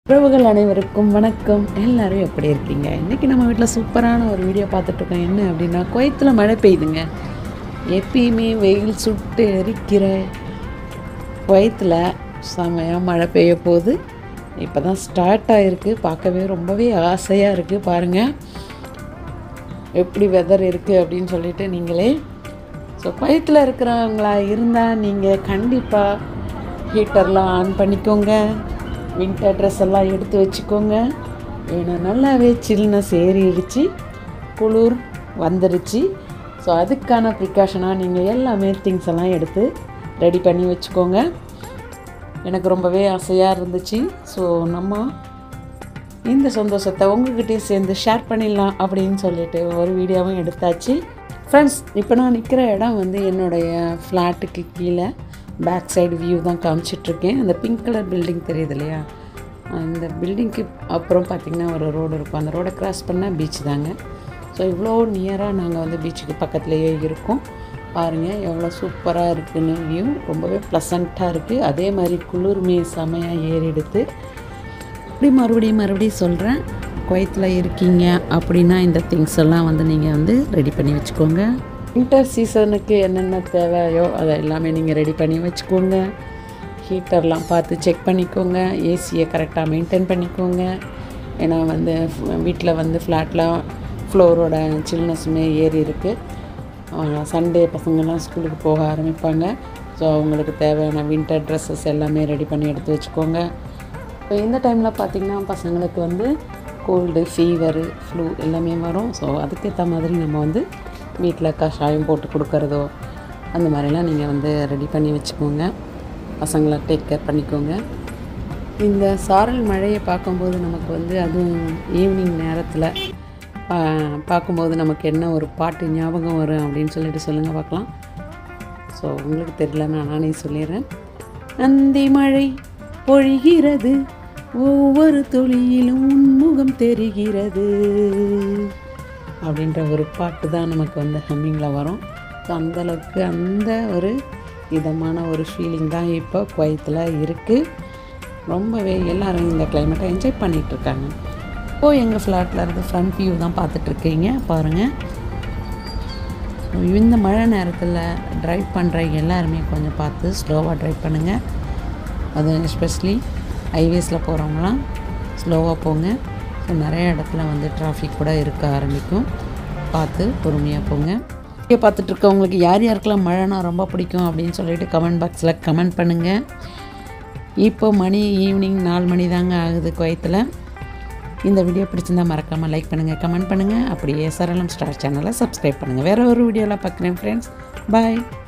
உறவுகள் அனைவருக்கும் வணக்கம் எல்லாரும் எப்படி இருக்கீங்க இன்றைக்கி நம்ம வீட்டில் சூப்பரான ஒரு வீடியோ பார்த்துட்ருக்கோம் என்ன அப்படின்னா குவைத்தில் மழை பெய்யுதுங்க எப்பயுமே வெயில் சுட்டு எரிக்கிற குவைத்தில் செமையாக மழை பெய்ய போகுது இப்போ தான் ஸ்டார்ட் ஆகிருக்கு பார்க்கவே ரொம்பவே ஆசையாக இருக்குது பாருங்கள் எப்படி வெதர் இருக்குது அப்படின்னு சொல்லிட்டு நீங்களே ஸோ குவைத்தில் இருக்கிறவங்களா இருந்தால் நீங்கள் கண்டிப்பாக ஹீட்டர்லாம் ஆன் பண்ணிக்கோங்க வின்டர் ட்ரெஸ் எல்லாம் எடுத்து வச்சுக்கோங்க ஏன்னா நல்லாவே சில்னஸ் ஏறிடுச்சு குளிர் வந்துடுச்சு ஸோ அதுக்கான ப்ரிகாஷனாக நீங்கள் எல்லாமே திங்ஸ் எல்லாம் எடுத்து ரெடி பண்ணி வச்சுக்கோங்க எனக்கு ரொம்பவே ஆசையாக இருந்துச்சு ஸோ நம்ம இந்த சந்தோஷத்தை உங்ககிட்டயும் சேர்ந்து ஷேர் பண்ணிடலாம் அப்படின்னு சொல்லிட்டு ஒரு வீடியோவும் எடுத்தாச்சு ஃப்ரெண்ட்ஸ் இப்போ நான் நிற்கிற இடம் வந்து என்னுடைய ஃப்ளாட்டுக்கு கீழே பேக் சைடு வியூ தான் காமிச்சிட்ருக்கேன் அந்த பிங்க் கலர் பில்டிங் தெரியுது இல்லையா அந்த பில்டிங்க்கு அப்புறம் பார்த்திங்கன்னா ஒரு ரோடு இருக்கும் அந்த ரோடை கிராஸ் பண்ணால் பீச் தாங்க ஸோ இவ்வளோ நியராக நாங்கள் வந்து பீச்சுக்கு பக்கத்துலேயே இருக்கோம் பாருங்கள் எவ்வளோ சூப்பராக இருக்குன்னு வியூ ரொம்பவே ப்ளசண்ட்டாக இருக்குது அதே மாதிரி குளிர்மே செமையாக ஏறிடுத்து இப்படி மறுபடியும் மறுபடியும் சொல்கிறேன் குவைத்தில் இருக்கீங்க அப்படின்னா இந்த திங்ஸ் எல்லாம் வந்து நீங்கள் வந்து ரெடி பண்ணி வச்சுக்கோங்க வின்டர் சீசனுக்கு என்னென்ன தேவையோ அதை எல்லாமே நீங்கள் ரெடி பண்ணி வச்சுக்கோங்க ஹீட்டர்லாம் பார்த்து செக் பண்ணிக்கோங்க ஏசியை கரெக்டாக மெயின்டைன் பண்ணிக்கோங்க ஏன்னா வந்து வீட்டில் வந்து ஃப்ளாட்டில் ஃப்ளோரோட சில்னஸுமே ஏறி இருக்குது சண்டே பசங்கள்லாம் ஸ்கூலுக்கு போக ஆரம்பிப்பாங்க ஸோ அவங்களுக்கு தேவையான வின்டர் ட்ரெஸ்ஸஸ் எல்லாமே ரெடி பண்ணி எடுத்து வச்சுக்கோங்க இப்போ இந்த டைமில் பார்த்திங்கன்னா பசங்களுக்கு வந்து கோல்டு ஃபீவரு ஃப்ளூ எல்லாமே வரும் ஸோ அதுக்கேற்ற மாதிரி நம்ம வந்து வீட்டில் கஷாயம் போட்டு கொடுக்கறதோ அந்த மாதிரிலாம் நீங்கள் வந்து ரெடி பண்ணி வச்சுக்கோங்க பசங்களை டேக் கேர் பண்ணிக்கோங்க இந்த சாரல் மழையை பார்க்கும்போது நமக்கு வந்து அதுவும் ஈவினிங் நேரத்தில் பார்க்கும்போது நமக்கு என்ன ஒரு பாட்டு ஞாபகம் வரும் அப்படின்னு சொல்லிட்டு சொல்லுங்கள் பார்க்கலாம் ஸோ உங்களுக்கு தெரியலன்னா நானே சொல்லிடுறேன் அந்தி மழை பொழிகிறது ஒவ்வொரு துளியிலும் உன்முகம் தெரிகிறது அப்படின்ற ஒரு பாட்டு தான் நமக்கு வந்து ஹம்மிங்கில் வரும் ஸோ அந்தளவுக்கு அந்த ஒரு இதமான ஒரு ஃபீலிங் தான் இப்போ குவைத்தில் இருக்குது ரொம்பவே எல்லோரும் இந்த கிளைமேட்டை என்ஜாய் பண்ணிகிட்ருக்காங்க இப்போது எங்கள் ஃப்ளாட்டில் இருந்து ஃப்ரண்ட் வியூ தான் பார்த்துட்ருக்கீங்க பாருங்கள் இந்த மழை நேரத்தில் ட்ரைவ் பண்ணுற எல்லாருமே கொஞ்சம் பார்த்து ஸ்லோவாக ட்ரைவ் பண்ணுங்கள் அது எஸ்பெஷலி ஹைவேஸில் போகிறவங்களாம் ஸ்லோவாக போங்க ஸோ நிறைய இடத்துல வந்து டிராஃபிக் கூட இருக்க ஆரம்பிக்கும் பார்த்து பொறுமையாக போங்க வீடியோ பார்த்துட்ருக்கவங்களுக்கு யார் யாருக்கெல்லாம் மழைனா ரொம்ப பிடிக்கும் அப்படின்னு சொல்லிட்டு கமெண்ட் பாக்ஸில் கமெண்ட் பண்ணுங்கள் இப்போ மணி ஈவினிங் நாலு மணி தாங்க ஆகுது குவைத்தில் இந்த வீடியோ பிடிச்சிருந்தால் மறக்காமல் லைக் பண்ணுங்கள் கமெண்ட் பண்ணுங்கள் அப்படியே சரளம் ஸ்டார் சேனலை சப்ஸ்கிரைப் பண்ணுங்கள் வேறு ஒரு வீடியோவில் பார்க்குறேன் ஃப்ரெண்ட்ஸ் பாய்